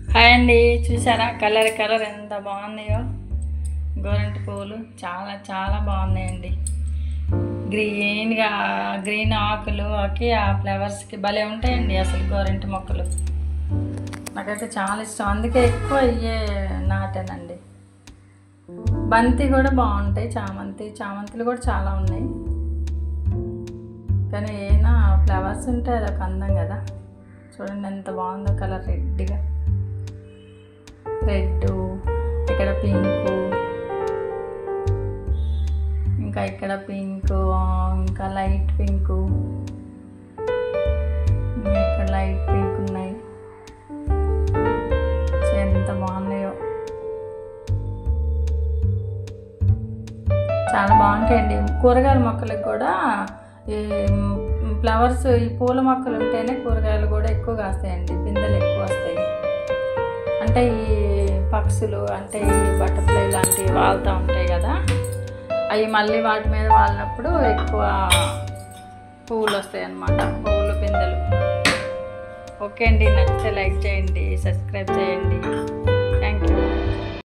hi అండి చూసారా colour colour ఎంత బాగున్నాయో గోరంటి పువ్వులు చాలా చాలా బాగున్నాయండి గ్రీన్గా గ్రీన్ ఆకులు ఆకి ఆ ఫ్లవర్స్కి భలే ఉంటాయండి అసలు గోరంటి మొక్కలు నాకైతే చాలా ఇష్టం అందుకే ఎక్కువ ఇయ్యే నాటానండి బంతి కూడా బాగుంటాయి చామంతి చామంతులు కూడా చాలా ఉన్నాయి కానీ ఏనా ఫ్లవర్స్ ఉంటే అదొక అందం కదా చూడండి ఎంత బాగుందో కలర్ రెడ్గా రెడ్ ఇక్కడ పింక్ ఇంకా ఇక్కడ పింక్ ఇంకా లైట్ పింక్ ఇక్కడ లైట్ పింక్ ఉన్నాయి సో ఎంత బాగున్నాయో చాలా బాగుంటాయండి కూరగాయల మొక్కలకు కూడా ఈ ఫ్లవర్స్ ఈ పూల మొక్కలు ఉంటేనే కూరగాయలు కూడా ఎక్కువ కాస్తాయండి పిందెలు ఎక్కువ వస్తాయి అంటే ఈ పక్షులు అంటే ఈ బటర్ఫ్లై లాంటివి వాళ్తూ ఉంటాయి కదా అవి మళ్ళీ వాటి మీద వాలినప్పుడు ఎక్కువ పువ్వులు వస్తాయి అన్నమాట పువ్వులు పిందెలు ఓకే అండి నచ్చితే లైక్ చేయండి సబ్స్క్రైబ్ చేయండి